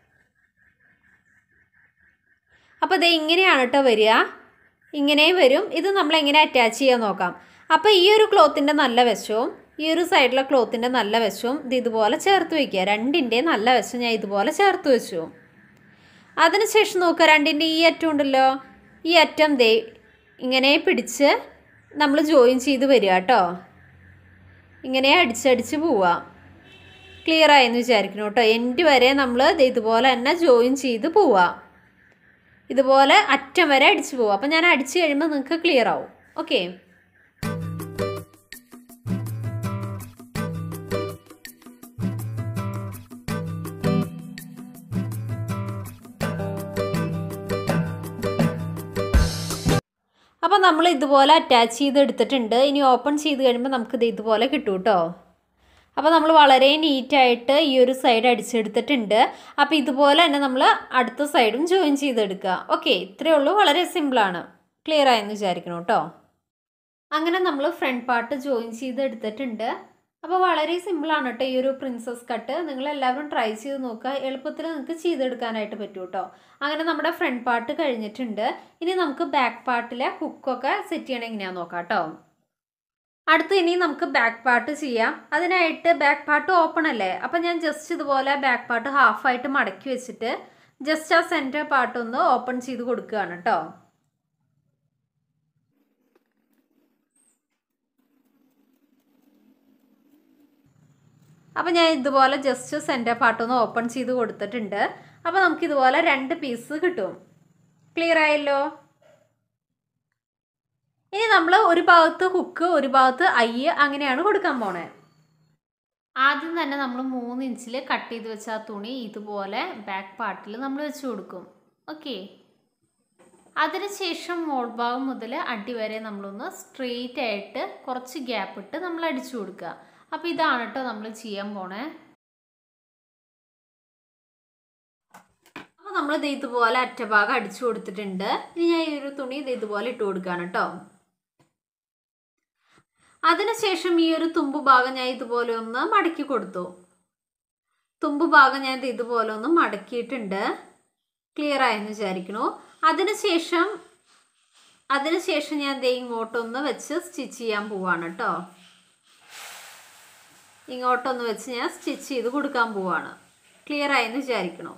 അപ്പോൾ ഇത് ഇങ്ങനെയാണ് കേട്ടോ വരിക ഇങ്ങനെ വരും ഇത് നമ്മൾ എങ്ങനെ അറ്റാച്ച് ചെയ്യാൻ നോക്കാം അപ്പോൾ ഈ ഒരു ക്ലോത്തിൻ്റെ നല്ല വശവും ഈ ഒരു സൈഡിലെ ക്ലോത്തിൻ്റെ നല്ല വശവും ഇത് ഇതുപോലെ ചേർത്ത് വയ്ക്കുക രണ്ടിൻ്റെ നല്ല വശം ഞാൻ ഇതുപോലെ ചേർത്ത് വെച്ചു അതിനുശേഷം നോക്കുക രണ്ടിൻ്റെ ഈ അറ്റം ഉണ്ടല്ലോ ഈ അറ്റം ദേ ഇങ്ങനെ പിടിച്ച് നമ്മൾ ജോയിൻ ചെയ്ത് വരിക കേട്ടോ ഇങ്ങനെ അടിച്ചടിച്ച് പോവുക ക്ലിയർ ആയെന്ന് വിചാരിക്കണം കേട്ടോ എൻഡ് വരെ നമ്മൾ ഇതുപോലെ തന്നെ ജോയിൻ ചെയ്ത് പോവുക ഇതുപോലെ അറ്റം വരെ അടിച്ച് പോവുക അപ്പം ഞാൻ അടിച്ച് കഴിയുമ്പോൾ നിങ്ങൾക്ക് ക്ലിയർ ആവും ഓക്കെ അപ്പോൾ നമ്മൾ ഇതുപോലെ അറ്റാച്ച് ചെയ്ത് എടുത്തിട്ടുണ്ട് ഇനി ഓപ്പൺ ചെയ്ത് കഴിയുമ്പോൾ നമുക്കിത് ഇതുപോലെ കിട്ടും കേട്ടോ അപ്പോൾ നമ്മൾ വളരെ നീറ്റായിട്ട് ഈ ഒരു സൈഡ് അടിച്ചെടുത്തിട്ടുണ്ട് അപ്പോൾ ഇതുപോലെ തന്നെ നമ്മൾ അടുത്ത സൈഡും ജോയിൻ ചെയ്തെടുക്കുക ഓക്കെ ഇത്രയേ ഉള്ളൂ വളരെ സിമ്പിളാണ് ക്ലിയർ ആയെന്ന് വിചാരിക്കണം കേട്ടോ അങ്ങനെ നമ്മൾ ഫ്രണ്ട് പാർട്ട് ജോയിൻ ചെയ്ത് എടുത്തിട്ടുണ്ട് അപ്പോൾ വളരെ സിമ്പിളാണ് കേട്ടോ ഈ ഒരു പ്രിൻസസ് കട്ട് നിങ്ങൾ എല്ലാവരും ട്രൈ ചെയ്ത് നോക്കുക എളുപ്പത്തിൽ നിങ്ങൾക്ക് ചെയ്തെടുക്കാനായിട്ട് പറ്റും കേട്ടോ അങ്ങനെ നമ്മുടെ ഫ്രണ്ട് പാർട്ട് കഴിഞ്ഞിട്ടുണ്ട് ഇനി നമുക്ക് ബാക്ക് പാർട്ടിലെ ഹുക്കൊക്കെ സെറ്റ് ചെയ്യണം എങ്ങനെയാണെന്ന് നോക്കാം കേട്ടോ അടുത്ത് ഇനി നമുക്ക് ബാക്ക് പാർട്ട് ചെയ്യാം അതിനായിട്ട് ബാക്ക് പാർട്ട് ഓപ്പൺ അല്ലേ അപ്പം ഞാൻ ജസ്റ്റ് ഇതുപോലെ ബാക്ക് പാർട്ട് ഹാഫായിട്ട് മടക്കി വെച്ചിട്ട് ജസ്റ്റ് ആ സെൻറ്റർ പാർട്ട് ഒന്ന് ഓപ്പൺ ചെയ്ത് കൊടുക്കുകയാണ് കേട്ടോ അപ്പോൾ ഞാൻ ഇതുപോലെ ജസ്റ്റ് സെൻറ്റർ പാർട്ടൊന്ന് ഓപ്പൺ ചെയ്ത് കൊടുത്തിട്ടുണ്ട് അപ്പോൾ നമുക്ക് ഇതുപോലെ രണ്ട് പീസ് കിട്ടും ക്ലിയർ ആയല്ലോ ഇനി നമ്മൾ ഒരു ഭാഗത്ത് ഹുക്ക് ഒരു ഭാഗത്ത് ഐ അങ്ങനെയാണ് കൊടുക്കാൻ പോണേ ആദ്യം തന്നെ നമ്മൾ മൂന്ന് ഇഞ്ചിൽ കട്ട് ചെയ്ത് വെച്ച ആ തുണി ഇതുപോലെ ബാക്ക് പാർട്ടിൽ നമ്മൾ വെച്ച് കൊടുക്കും ഓക്കെ അതിനുശേഷം മോൾ ഭാഗം മുതൽ അടി വരെ നമ്മളൊന്ന് സ്ട്രെയിറ്റ് ആയിട്ട് കുറച്ച് ഗ്യാപ്പ് ഇട്ട് നമ്മൾ അടിച്ചു കൊടുക്കുക അപ്പോൾ ഇതാണ് കേട്ടോ നമ്മൾ ചെയ്യാൻ പോണേ അപ്പോൾ നമ്മൾ ഇത് ഇതുപോലെ അറ്റഭാഗം അടിച്ചു കൊടുത്തിട്ടുണ്ട് ഇനി ഞാൻ ഈ ഒരു തുണി ഇത് ഇതുപോലെ ഇട്ട് കൊടുക്കുകയാണ് കേട്ടോ അതിനുശേഷം ഈ ഒരു തുമ്പ് ഭാഗം ഞാൻ ഇതുപോലെ ഒന്ന് മടക്കി കൊടുത്തു തുമ്പ് ഭാഗം ഞാൻ ഇത് ഇതുപോലെ ഒന്ന് മടക്കിയിട്ടുണ്ട് ക്ലിയർ ആയെന്ന് വിചാരിക്കണു അതിനുശേഷം അതിനുശേഷം ഞാൻ ദേ ഇങ്ങോട്ടൊന്ന് വെച്ച് സ്റ്റിച്ച് ചെയ്യാൻ പോവാണ് കേട്ടോ ഇങ്ങോട്ടൊന്ന് വെച്ച് ഞാൻ സ്റ്റിച്ച് ചെയ്ത് കൊടുക്കാൻ പോവാണ് ക്ലിയർ ആയെന്ന് വിചാരിക്കണു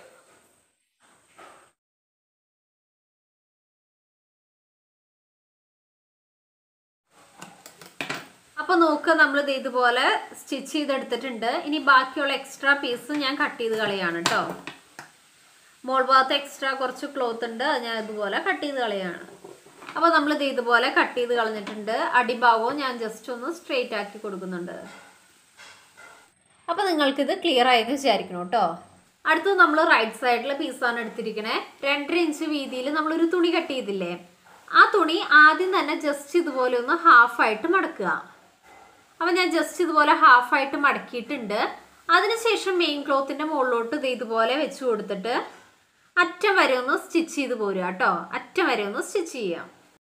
അപ്പോൾ നോക്കുക നമ്മൾ ഇത് ഇതുപോലെ സ്റ്റിച്ച് ചെയ്തെടുത്തിട്ടുണ്ട് ഇനി ബാക്കിയുള്ള എക്സ്ട്രാ പീസ് ഞാൻ കട്ട് ചെയ്ത് കളയാണ് കേട്ടോ മോൾ ഭാഗത്ത് എക്സ്ട്രാ കുറച്ച് ക്ലോത്ത് ഉണ്ട് അത് ഞാൻ ഇതുപോലെ കട്ട് ചെയ്ത് കളയാണ് അപ്പോൾ നമ്മൾ ഇത് ഇതുപോലെ കട്ട് ചെയ്ത് കളഞ്ഞിട്ടുണ്ട് അടിഭാഗവും ഞാൻ ജസ്റ്റ് ഒന്ന് സ്ട്രെയിറ്റ് ആക്കി കൊടുക്കുന്നുണ്ട് അപ്പോൾ നിങ്ങൾക്കിത് ക്ലിയർ ആയെന്ന് വിചാരിക്കണം കേട്ടോ അടുത്തത് നമ്മൾ റൈറ്റ് സൈഡിലെ പീസാണ് എടുത്തിരിക്കണേ രണ്ടര ഇഞ്ച് വീതിയിൽ നമ്മളൊരു തുണി കട്ട് ചെയ്തില്ലേ ആ തുണി ആദ്യം തന്നെ ജസ്റ്റ് ഇതുപോലെ ഒന്ന് ഹാഫായിട്ട് മടക്കുക അപ്പം ഞാൻ ജസ്റ്റ് ഇതുപോലെ ഹാഫായിട്ട് മടക്കിയിട്ടുണ്ട് അതിനുശേഷം മെയിൻ ക്ലോത്തിൻ്റെ മുകളിലോട്ട് ഇത് ഇതുപോലെ വെച്ച് കൊടുത്തിട്ട് അറ്റം വരെ ഒന്ന് സ്റ്റിച്ച് ചെയ്ത് പോരുക കേട്ടോ അറ്റം വരെ ഒന്ന് സ്റ്റിച്ച് ചെയ്യാം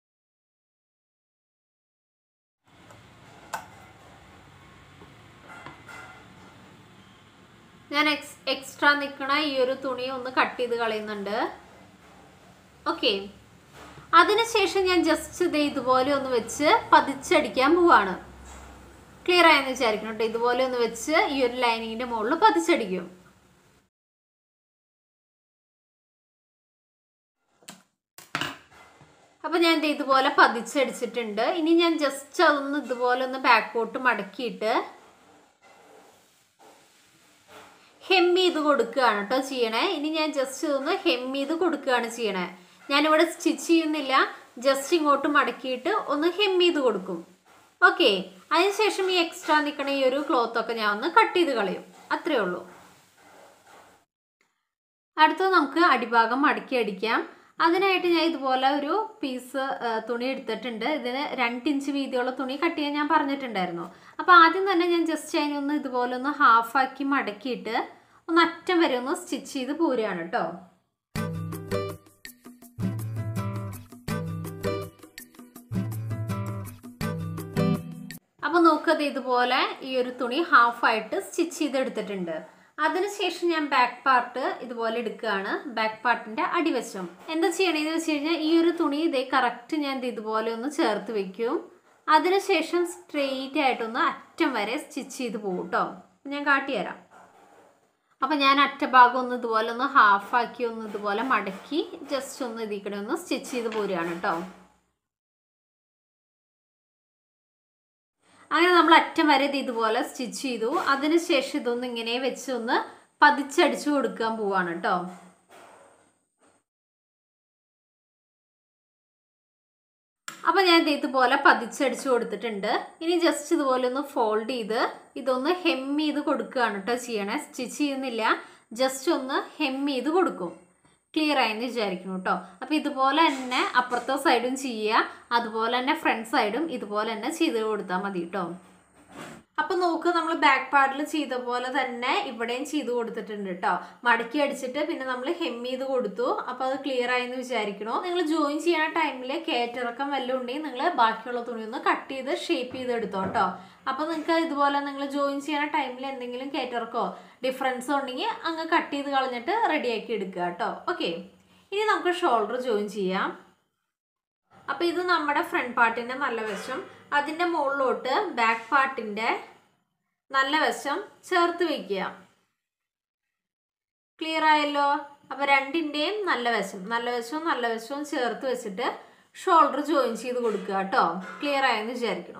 ഞാൻ എക്സ് എക്സ്ട്രാ നിൽക്കണ ഈ ഒരു തുണി ഒന്ന് കട്ട് ചെയ്ത് കളയുന്നുണ്ട് ഓക്കെ അതിനുശേഷം ഞാൻ ജസ്റ്റ് ഇത് ഇതുപോലെ ഒന്ന് വെച്ച് പതിച്ചടിക്കാൻ പോവാണ് ക്ലിയർ ആയെന്ന് വിചാരിക്കണം കേട്ടോ ഇതുപോലെ ഒന്ന് വെച്ച് ഈ ഒരു ലൈനിങ്ങിന്റെ മുകളിൽ പതിച്ചടിക്കും അപ്പോൾ ഞാൻ ദേ ഇതുപോലെ പതിച്ചടിച്ചിട്ടുണ്ട് ഇനി ഞാൻ ജസ്റ്റ് അതൊന്ന് ഇതുപോലെ ഒന്ന് ബാക്കോട്ട് മടക്കിയിട്ട് ഹെം ചെയ്ത് കൊടുക്കുകയാണ് കേട്ടോ ചെയ്യണേ ഇനി ഞാൻ ജസ്റ്റ് ഇതൊന്ന് ഹെം ചെയ്ത് കൊടുക്കുകയാണ് ചെയ്യണേ ഞാനിവിടെ സ്റ്റിച്ച് ചെയ്യുന്നില്ല ജസ്റ്റ് ഇങ്ങോട്ട് മടക്കിയിട്ട് ഒന്ന് ഹെം ചെയ്ത് കൊടുക്കും ഓക്കെ അതിനുശേഷം ഈ എക്സ്ട്രാ നിൽക്കണ ഈ ഒരു ക്ലോത്ത് ഒക്കെ ഞാൻ ഒന്ന് കട്ട് ചെയ്ത് കളയും അത്രേ ഉള്ളൂ അടുത്തത് നമുക്ക് അടിഭാഗം മടക്കി അടിക്കാം അതിനായിട്ട് ഞാൻ ഇതുപോലെ ഒരു പീസ് തുണി എടുത്തിട്ടുണ്ട് ഇതിന് രണ്ട് ഇഞ്ച് വീതിയുള്ള തുണി കട്ട് ചെയ്യാൻ ഞാൻ പറഞ്ഞിട്ടുണ്ടായിരുന്നു അപ്പോൾ ആദ്യം തന്നെ ഞാൻ ജസ്റ്റ് അതിനൊന്ന് ഇതുപോലെ ഒന്ന് ഹാഫാക്കി മടക്കിയിട്ട് ഒന്ന് അറ്റം വരെ ഒന്ന് സ്റ്റിച്ച് ചെയ്ത് പോരുകയാണ് കേട്ടോ അപ്പോൾ നോക്കത് ഇതുപോലെ ഈ ഒരു തുണി ഹാഫായിട്ട് സ്റ്റിച്ച് ചെയ്തെടുത്തിട്ടുണ്ട് അതിനുശേഷം ഞാൻ ബാക്ക് പാർട്ട് ഇതുപോലെ എടുക്കുകയാണ് ബാക്ക് പാർട്ടിന്റെ അടിവശം എന്താ ചെയ്യണേന്ന് വെച്ച് കഴിഞ്ഞാൽ ഈ ഒരു തുണി ഇതേ കറക്റ്റ് ഞാൻ ഇത് ഇതുപോലെ ഒന്ന് ചേർത്ത് വെക്കും അതിനുശേഷം സ്ട്രെയിറ്റ് ആയിട്ടൊന്ന് അറ്റം വരെ സ്റ്റിച്ച് ചെയ്ത് പോകും കേട്ടോ ഞാൻ കാട്ടിത്തരാം അപ്പം ഞാൻ അറ്റഭാഗം ഒന്ന് ഇതുപോലെ ഒന്ന് ഹാഫാക്കി ഒന്ന് ഇതുപോലെ മടക്കി ജസ്റ്റ് ഒന്ന് ഇതിൽ കൂടെ ഒന്ന് സ്റ്റിച്ച് ചെയ്ത് പോരുകയാണ് കേട്ടോ അങ്ങനെ നമ്മൾ അറ്റം വരെ ഇത് ഇതുപോലെ സ്റ്റിച്ച് ചെയ്തു അതിനുശേഷം ഇതൊന്ന് ഇങ്ങനെ വെച്ച് ഒന്ന് പതിച്ചടിച്ചു കൊടുക്കാൻ പോവാണ് കേട്ടോ അപ്പം ഞാൻ ഇത് ഇതുപോലെ പതിച്ചടിച്ചു കൊടുത്തിട്ടുണ്ട് ഇനി ജസ്റ്റ് ഇതുപോലെ ഒന്ന് ഫോൾഡ് ചെയ്ത് ഇതൊന്ന് ഹെം ചെയ്ത് കൊടുക്കുകയാണ് കേട്ടോ ചെയ്യണേ സ്റ്റിച്ച് ചെയ്യുന്നില്ല ജസ്റ്റ് ഒന്ന് ഹെം ചെയ്ത് കൊടുക്കും ക്ലിയർ ആയെന്ന് വിചാരിക്കുന്നു കേട്ടോ അപ്പോൾ ഇതുപോലെ തന്നെ അപ്പുറത്തെ സൈഡും ചെയ്യുക അതുപോലെ തന്നെ ഫ്രണ്ട് സൈഡും ഇതുപോലെ തന്നെ ചെയ്ത് കൊടുത്താൽ മതി കേട്ടോ അപ്പോൾ നോക്ക് നമ്മൾ ബാക്ക് പാർട്ടിൽ ചെയ്ത പോലെ തന്നെ ഇവിടെയും ചെയ്ത് കൊടുത്തിട്ടുണ്ട് കേട്ടോ മടക്കി അടിച്ചിട്ട് പിന്നെ നമ്മൾ ഹെം ചെയ്ത് കൊടുത്തു അപ്പോൾ അത് ക്ലിയർ ആയെന്ന് വിചാരിക്കണോ നിങ്ങൾ ജോയിൻ ചെയ്യണ ടൈമിൽ കയറ്റിറക്കം വല്ലതും ഉണ്ടെങ്കിൽ നിങ്ങൾ ബാക്കിയുള്ള തുണി ഒന്ന് കട്ട് ചെയ്ത് ഷേപ്പ് ചെയ്ത് എടുത്തോ കേട്ടോ അപ്പോൾ നിങ്ങൾക്ക് ഇതുപോലെ നിങ്ങൾ ജോയിൻ ചെയ്യണ ടൈമിൽ എന്തെങ്കിലും കയറ്റിറക്കോ ഡിഫറൻസോ ഉണ്ടെങ്കിൽ അങ്ങ് കട്ട് ചെയ്ത് കളഞ്ഞിട്ട് റെഡിയാക്കി എടുക്കുക കേട്ടോ ഓക്കെ ഇനി നമുക്ക് ഷോൾഡർ ജോയിൻ ചെയ്യാം അപ്പോൾ ഇത് നമ്മുടെ ഫ്രണ്ട് പാർട്ടിൻ്റെ നല്ല വശം അതിൻ്റെ മുകളിലോട്ട് ബാക്ക് പാർട്ടിൻ്റെ നല്ല വശം ചേർത്ത് വയ്ക്കുക ക്ലിയർ ആയല്ലോ അപ്പോൾ രണ്ടിൻ്റെയും നല്ല വശം നല്ല വശവും നല്ല വശവും ചേർത്ത് വെച്ചിട്ട് ഷോൾഡർ ജോയിൻ ചെയ്ത് കൊടുക്കുക കേട്ടോ ക്ലിയർ ആയെന്ന് വിചാരിക്കണോ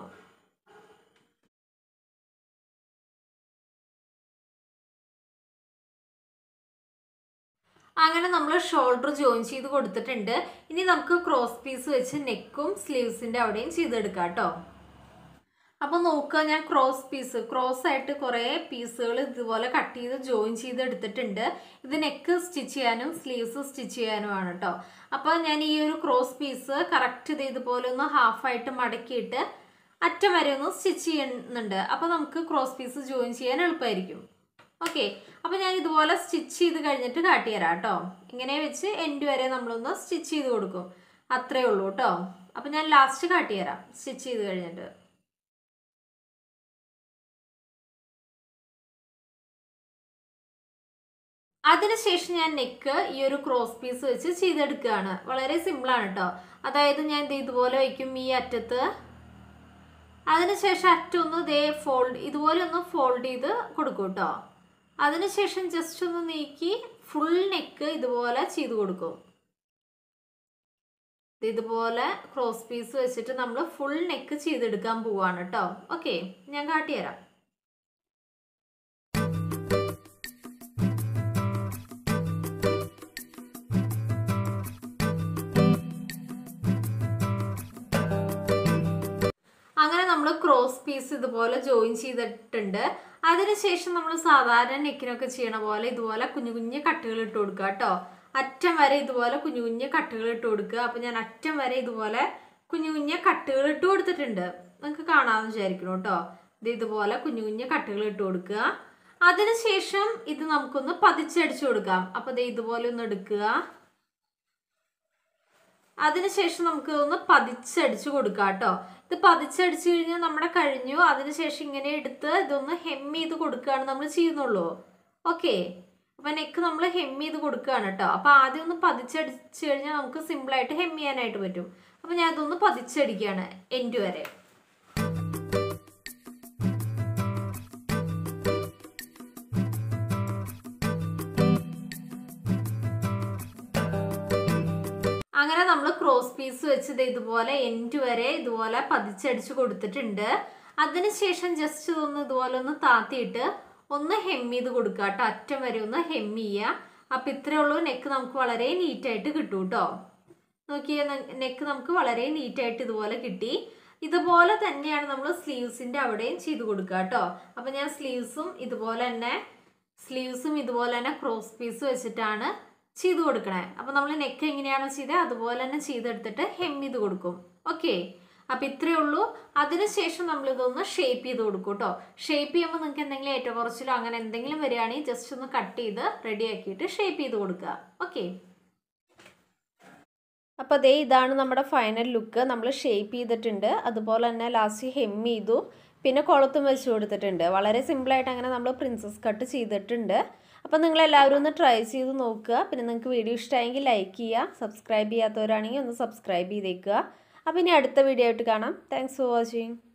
അങ്ങനെ നമ്മൾ ഷോൾഡർ ജോയിൻ ചെയ്ത് കൊടുത്തിട്ടുണ്ട് ഇനി നമുക്ക് ക്രോസ് പീസ് വെച്ച് നെക്കും സ്ലീവ്സിൻ്റെ അവിടെയും ചെയ്തെടുക്കാം കേട്ടോ അപ്പോൾ നോക്കുക ഞാൻ ക്രോസ് പീസ് ക്രോസ് ആയിട്ട് കുറേ പീസുകൾ ഇതുപോലെ കട്ട് ചെയ്ത് ജോയിൻ ചെയ്ത് എടുത്തിട്ടുണ്ട് ഇത് നെക്ക് സ്റ്റിച്ച് ചെയ്യാനും സ്ലീവ്സ് സ്റ്റിച്ച് ചെയ്യാനുമാണ് കേട്ടോ അപ്പോൾ ഞാൻ ഈ ഒരു ക്രോസ് പീസ് കറക്റ്റ് ഇത് ഇതുപോലെ ഒന്ന് ഹാഫായിട്ട് മടക്കിയിട്ട് അറ്റം വരെ ഒന്ന് സ്റ്റിച്ച് ചെയ്യുന്നുണ്ട് അപ്പോൾ നമുക്ക് ക്രോസ് പീസ് ജോയിൻ ചെയ്യാൻ എളുപ്പമായിരിക്കും ഓക്കെ അപ്പോൾ ഞാൻ ഇതുപോലെ സ്റ്റിച്ച് ചെയ്ത് കഴിഞ്ഞിട്ട് കാട്ടിത്തരാം കേട്ടോ ഇങ്ങനെ വെച്ച് എൻഡ് വരെ നമ്മളൊന്ന് സ്റ്റിച്ച് ചെയ്ത് കൊടുക്കും അത്രേ ഉള്ളൂ കേട്ടോ അപ്പോൾ ഞാൻ ലാസ്റ്റ് കാട്ടിത്തരാം സ്റ്റിച്ച് ചെയ്ത് കഴിഞ്ഞിട്ട് അതിനുശേഷം ഞാൻ നെക്ക് ഈ ഒരു ക്രോസ് പീസ് വെച്ച് ചെയ്തെടുക്കുകയാണ് വളരെ സിമ്പിളാണ് കേട്ടോ അതായത് ഞാൻ ഇത് ഇതുപോലെ വയ്ക്കും ഈ അറ്റത്ത് അതിനുശേഷം അറ്റൊന്ന് ദേ ഫോൾഡ് ഇതുപോലെ ഒന്ന് ഫോൾഡ് ചെയ്ത് കൊടുക്കും കേട്ടോ അതിനുശേഷം ജസ്റ്റ് ഒന്ന് നീക്കി ഫുൾ നെക്ക് ഇതുപോലെ ചെയ്ത് കൊടുക്കും ഇതുപോലെ ക്രോസ് പീസ് വെച്ചിട്ട് നമ്മൾ ഫുൾ നെക്ക് ചെയ്തെടുക്കാൻ പോവാണ് കേട്ടോ ഓക്കെ ഞാൻ കാട്ടിത്തരാം അങ്ങനെ നമ്മൾ ക്രോസ് പീസ് ഇതുപോലെ ജോയിൻ ചെയ്തിട്ടുണ്ട് അതിനുശേഷം നമ്മൾ സാധാരണ നെക്കിനൊക്കെ ചെയ്യണ പോലെ ഇതുപോലെ കുഞ്ഞു കുഞ്ഞു കട്ടുകൾ ഇട്ട് കൊടുക്കുക കേട്ടോ അറ്റം വരെ ഇതുപോലെ കുഞ്ഞു കുഞ്ഞു കട്ടുകൾ ഇട്ട് കൊടുക്കുക അപ്പം ഞാൻ അറ്റം വരെ ഇതുപോലെ കുഞ്ഞു കുഞ്ഞു കട്ടുകൾ ഇട്ട് കൊടുത്തിട്ടുണ്ട് നിങ്ങൾക്ക് കാണാമെന്ന് വിചാരിക്കണം കേട്ടോ ഇത് ഇതുപോലെ കുഞ്ഞു കുഞ്ഞു കട്ടുകൾ ഇട്ട് കൊടുക്കുക അതിനുശേഷം ഇത് നമുക്കൊന്ന് പതിച്ചടിച്ചു കൊടുക്കാം അപ്പോൾ ഇത് ഇതുപോലെ ഒന്ന് എടുക്കുക അതിനുശേഷം നമുക്ക് ഒന്ന് പതിച്ചടിച്ച് കൊടുക്കാം കേട്ടോ ഇത് പതിച്ചടിച്ച് കഴിഞ്ഞാൽ നമ്മുടെ കഴിഞ്ഞു അതിനുശേഷം ഇങ്ങനെ എടുത്ത് ഇതൊന്ന് ഹെം ചെയ്ത് കൊടുക്കുകയാണ് നമ്മൾ ചെയ്യുന്നുള്ളൂ ഓക്കെ അപ്പം നെക്ക് നമ്മൾ ഹെം ചെയ്ത് കൊടുക്കുകയാണ് കേട്ടോ അപ്പോൾ ആദ്യം ഒന്ന് പതിച്ചടിച്ച് കഴിഞ്ഞാൽ നമുക്ക് സിമ്പിളായിട്ട് ഹെം ചെയ്യാനായിട്ട് പറ്റും അപ്പം ഞാൻ ഇതൊന്ന് പതിച്ചടിക്കുകയാണ് എൻഡ് വരെ അങ്ങനെ നമ്മൾ ക്രോസ് പീസ് വെച്ചത് ഇതുപോലെ എൻഡ് വരെ ഇതുപോലെ പതിച്ചടിച്ച് കൊടുത്തിട്ടുണ്ട് അതിനുശേഷം ജസ്റ്റ് ഇതൊന്ന് ഇതുപോലെ ഒന്ന് താത്തിയിട്ട് ഒന്ന് ഹെം ചെയ്ത് കൊടുക്കുക കേട്ടോ അറ്റം വരെ ഒന്ന് ഹെം ചെയ്യുക അപ്പം ഇത്രയേ ഉള്ളൂ നെക്ക് നമുക്ക് വളരെ നീറ്റായിട്ട് കിട്ടും കേട്ടോ നോക്കിയേ നെക്ക് നമുക്ക് വളരെ നീറ്റായിട്ട് ഇതുപോലെ കിട്ടി ഇതുപോലെ തന്നെയാണ് നമ്മൾ സ്ലീവ്സിൻ്റെ അവിടെയും ചെയ്ത് കൊടുക്കുക കേട്ടോ അപ്പം ഞാൻ സ്ലീവ്സും ഇതുപോലെ തന്നെ സ്ലീവ്സും ഇതുപോലെ തന്നെ ക്രോസ് പീസ് വെച്ചിട്ടാണ് ചെയ്ത് കൊടുക്കണേ അപ്പം നമ്മൾ നെക്ക് എങ്ങനെയാണോ ചെയ്തത് അതുപോലെ തന്നെ ചെയ്തെടുത്തിട്ട് ഹെം ചെയ്ത് കൊടുക്കും ഓക്കെ അപ്പം ഇത്രയേ ഉള്ളൂ അതിനുശേഷം നമ്മളിതൊന്ന് ഷേപ്പ് ചെയ്ത് കൊടുക്കും കേട്ടോ ഷേപ്പ് ചെയ്യുമ്പോൾ നിങ്ങൾക്ക് എന്തെങ്കിലും ഏറ്റക്കുറച്ചിലോ അങ്ങനെ എന്തെങ്കിലും വരികയാണെങ്കിൽ ജസ്റ്റ് ഒന്ന് കട്ട് ചെയ്ത് റെഡി ആക്കിയിട്ട് ഷേപ്പ് ചെയ്ത് കൊടുക്കുക ഓക്കെ അപ്പോൾ അതേ ഇതാണ് നമ്മുടെ ഫൈനൽ ലുക്ക് നമ്മൾ ഷേപ്പ് ചെയ്തിട്ടുണ്ട് അതുപോലെ തന്നെ ലാസ്റ്റ് ഹെം ചെയ്തു പിന്നെ കുളത്തും വെച്ച് കൊടുത്തിട്ടുണ്ട് വളരെ സിമ്പിളായിട്ട് അങ്ങനെ നമ്മൾ പ്രിൻസസ് കട്ട് ചെയ്തിട്ടുണ്ട് അപ്പോൾ നിങ്ങൾ എല്ലാവരും ഒന്ന് ട്രൈ ചെയ്ത് നോക്കുക പിന്നെ നിങ്ങൾക്ക് വീഡിയോ ഇഷ്ടമായെങ്കിൽ ലൈക്ക് ചെയ്യുക സബ്സ്ക്രൈബ് ചെയ്യാത്തവരാണെങ്കിൽ ഒന്ന് സബ്സ്ക്രൈബ് ചെയ്തേക്കുക അപ്പോൾ ഇനി അടുത്ത വീഡിയോ ആയിട്ട് കാണാം താങ്ക്സ് ഫോർ വാച്ചിങ്